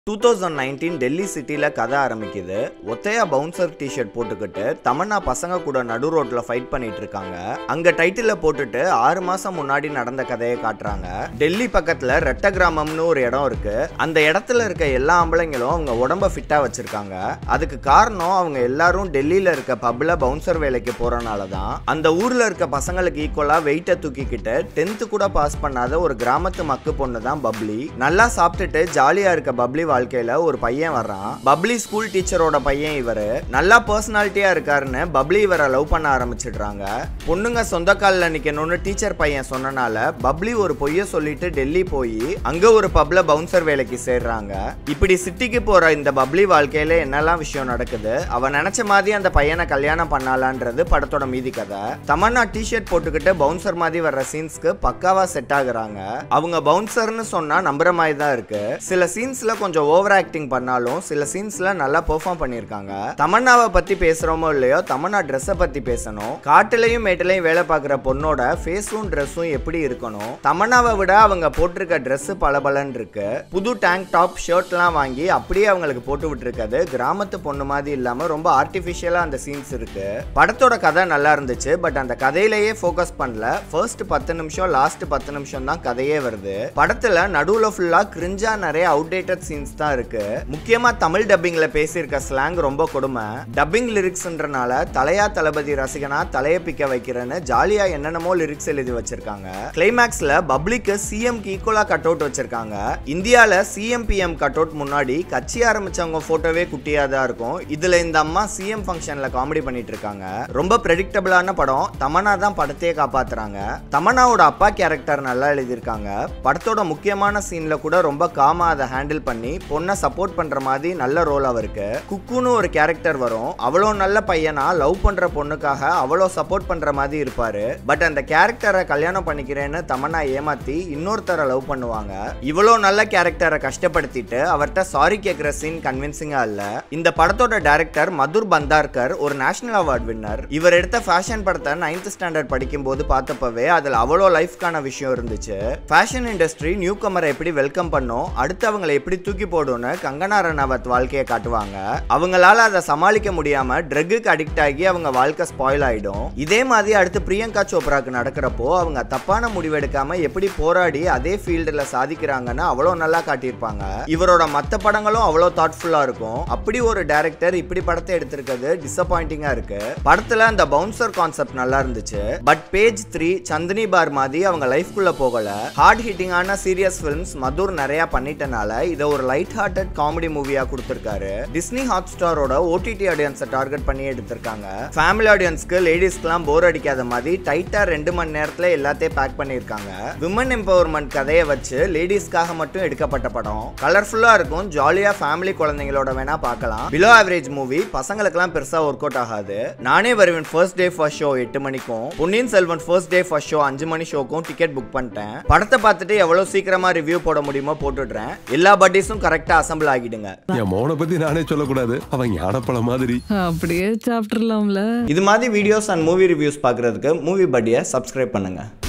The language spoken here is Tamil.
டூ தௌசண்ட் நைன்டீன் டெல்லி சிட்டியில் கதை ஆரம்பிக்குது ஒத்தையா பவுன்சர் டிஷர்ட் போட்டுக்கிட்டு தமன்னா பசங்க கூட நடு ரோட்ல ஃபைட் பண்ணிட்டு இருக்காங்க அங்க டைட்டில போட்டுட்டு ஆறு மாசம் முன்னாடி நடந்த கதையை காட்டுறாங்க டெல்லி பக்கத்துல ரெட்ட கிராமம்னு ஒரு இடம் இருக்கு அந்த இடத்துல இருக்க எல்லா ஆம்பளைங்களும் அவங்க உடம்ப ஃபிட்டா வச்சிருக்காங்க அதுக்கு காரணம் அவங்க எல்லாரும் டெல்லியில இருக்க பப்ல பவுன்சர் வேலைக்கு போறனால தான் அந்த ஊர்ல இருக்க பசங்களுக்கு ஈக்குவலா வெயிட்டை தூக்கிக்கிட்டு டென்த்து கூட பாஸ் பண்ணாத ஒரு கிராமத்து மக்கு பொண்ணு தான் பப்ளி நல்லா சாப்பிட்டுட்டு ஜாலியா இருக்க பப்ளி வாழ்க்கையில ஒரு பையன் வர்றான் பப்ளி ஸ்கூல் டீச்சரோட பையன் இவரு நல்லா பர்சனாலிட்டியா இருக்காருன்னு பப்ளி இவரை லவ் பண்ண ஆரம்பிச்சிடுறாங்க பொண்ணுங்க சொந்த காலில் நிக்கணும்னு டீச்சர் பையன் சொன்னனால பப்ளி ஒரு பொய்ய சொல்லிட்டு டெல்லி போய் அங்க ஒரு பப்ல பவுன்சர் வேலைக்கு சேர்றாங்க இப்படி சிட்டிக்கு போற இந்த பப்ளி வாழ்க்கையில என்னெல்லாம் விஷயம் நடக்குது அவ நினைச்ச மாதிரி அந்த பையனை கல்யாணம் பண்ணலான்றது படத்தோட மீதி கதை தமன்னா டிஷர்ட் போட்டுக்கிட்டு பவுன்சர் மாதிரி வர்ற சீன்ஸ்க்கு பக்காவா செட் ஆகுறாங்க அவங்க பவுன்சர்னு சொன்னா நம்புற மாதிரி தான் இருக்கு சில சீன்ஸ்ல கொஞ்சம் ஓவர் ஆக்டிங் பண்ணாலும் சில சீன்ஸ்ல நல்லா பெர்ஃபார்ம் பண்ணியிருக்காங்க தமன்னாவை பத்தி பேசுறோமோ இல்லையோ தமன்னா ட்ரெஸ்ஸை பத்தி பேசணும் காட்டுலயும் மேட்டுலயும் வேலை பார்க்குற பொண்ணோட ஃபேஸும் ட்ரெஸ்ஸும் எப்படி இருக்கணும் தமன்னாவை விட அவங்க போட்டிருக்க Dress பளபளன்னு இருக்கு புது டேங்க் டாப் ஷர்ட்லாம் வாங்கி அப்படியே அவங்களுக்கு போட்டு விட்டுருக்காது கிராமத்து பொண்ணு மாதிரி இல்லாம ரொம்ப ஆர்டிஃபிஷியலா அந்த சீன்ஸ் இருக்கு படத்தோட கதை நல்லா இருந்துச்சு பட் அந்த கதையிலேயே ஃபோக்கஸ் பண்ணல ஃபர்ஸ்ட் பத்து நிமிஷம் லாஸ்ட் பத்து நிமிஷம் தான் கதையே வருது படத்துல நடுவுல ஃபுல்லா கிரிஞ்சா நிறைய அவுடேட்டட் சீன்ஸ் தான் இருக்கு முக்கியமா தமிழ் டப்பிங்ல பேசியிருக்க ஸ்லாங் ரொம்ப கொடுமை டப்பிங் லிரிக்ஸ்ன்றனால தலையா தளபதி ரசிகனா தலைய பிக்க வைக்கிறேன்னு ஜாலியா என்னென்னமோ லிரிக்ஸ் எழுதி வச்சிருக்காங்க கிளைமேக்ஸ்ல பப்ளிக்கு சிஎம் ஈக்குவலா கட் அவுட் வச்சிருக்காங்க இந்தியால சிஎம் பிஎம் கட் அவுட் முன்னாடி கட்சி ஆரம்பிச்சவங்க போட்டோவே குட்டியா தான் இருக்கும் இதுல இந்த அம்மா சிஎம் ஃபங்க்ஷன்ல காமெடி பண்ணிட்டு இருக்காங்க ரொம்ப ப்ரெடிக்டபிளான படம் தமன்னா தான் படத்தையே காப்பாத்துறாங்க தமன்னாவோட அப்பா கேரக்டர் நல்லா எழுதியிருக்காங்க படத்தோட முக்கியமான சீன்ல கூட ரொம்ப காமா அதை ஹேண்டில் பண்ணி பொண்ணை சப்போர்ட் பண்ற மாதிரி நல்ல ரோல் அவருக்கு குக்குன்னு ஒரு கேரக்டர் வரும் அவ்வளோ நல்ல பையனா லவ் பண்ற பொண்ணுக்காக அவ்வளோ சப்போர்ட் பண்ற மாதிரி இருப்பாரு பட் அந்த கேரக்டரை கல்யாணம் பண்ணிக்கிறேன்னு தமன்னா ஏமாத்தி இன்னொருத்தரை லவ் பண்ணுவாங்க இவ்வளோ நல்ல கேரக்டரை கஷ்டப்படுத்திட்டு அவர்கிட்ட சாரி கேட்குற சீன் கன்வின்சிங்கா இல்ல இந்த படத்தோட டைரக்டர் மதுர் பந்தார்கர் ஒரு நேஷனல் அவார்ட் வின்னர் இவர் எடுத்த ஃபேஷன் படத்தை நைன்த் ஸ்டாண்டர்ட் படிக்கும்போது பார்த்தப்பவே அதில் அவ்வளோ லைஃப்க்கான விஷயம் இருந்துச்சு ஃபேஷன் இண்டஸ்ட்ரி நியூ கமரை எப்படி வெல்கம் பண்ணும் அடுத்து அவங்களை எப்படி தூக்கி போடும்னு கங்கனா ரனாவத் வாழ்க்கையை காட்டுவாங்க அவங்களால அதை சமாளிக்க முடியாம ட்ரக்குக்கு அடிக்ட் ஆகி அவங்க வாழ்க்கை ஸ்பாயில் ஆயிடும் இதே மாதிரி அடுத்து பிரியங்கா சோப்ராக்கு நடக்கிறப்போ அவங்க தப்பான முடிவெடுக்காம எப்படி போராடி அதே ஃபீல்டில் சாதிக்கிறாங்கன்னு அவ்வளோ நல்லா காட்டியிருப்பாங்க இவரோட மற்ற படங்களும் அவ்வளோ தாட்ஃபுல்லாக இருக்கும் அப்படி ஒரு டைரக்டர் இப்படி படத்தை எடுத்திருக்கிறது டிசப்பாயிண்டிங்காக இருக்கு படத்தில் அந்த பவுன்சர் கான்செப்ட் நல்லா இருந்துச்சு but page three Chandni Bar மாதிரி அவங்க லைஃப்குள்ள போகல ஹார்ட் ஹிட்டிங்கான சீரியஸ் ஃபிலிம்ஸ் மதுர் நிறைய பண்ணிட்டனால இதை ஒரு லைட் ஹார்ட்டட் காமெடி மூவியா கொடுத்திருக்காரு டிஸ்னி ஹாட் ஸ்டாரோட ஓடிடி ஆடியன்ஸை டார்கெட் பண்ணி எடுத்திருக்காங்க ஃபேமிலி ஆடியன்ஸ்க்கு லேடிஸ்க்குலாம் போர் அடிக்காத மாதிரி டைட்டா ரெண்டு மணி நேரத்துல எல்லாத்தையும் பேக் பண்ணியிருக்காங்க விமன் எம்பவர்மெண்ட் கதையை வச்சு லேடிஸ்க்காக மட்டும் எடுக்கப்பட்ட படம் கலர்ஃபுல்லா இருக்கும் ஜாலியா ஃபேமிலி குழந்தைங்களோட வேணா பார்க்கலாம் பிலோ ஆவரேஜ் மூவி பசங்களுக்குலாம் பெருசா ஒர்க் அவுட் ஆகாது நானே வருவேன் ஃபர்ஸ்ட் டே ஃபர்ஸ்ட் ஷோ எட்டு மணிக்கும் Ponniyin Selvan first day first show அஞ்சு மணி ஷோக்கும் டிக்கெட் புக் பண்ணிட்டேன் படத்தை பார்த்துட்டு எவ்வளவு சீக்கிரமா ரிவ்யூ போட முடியுமோ போட்டுடுறேன் எல்லா பட்டிஸும் கரெக்டா அசம்பிள் ஆகிடுங்க என் மோனை பத்தி நானே சொல்லக்கூடாது அவன் ஞானப்பழம் மாதிரி அப்படியே சாப்பிட்டுறலாம்ல இது மாதிரி வீடியோஸ் அண்ட் மூவி ரிவ்யூஸ் பார்க்குறதுக்கு மூவி பட்டியை சப்ஸ்கிரைப் பண்ணுங்கள்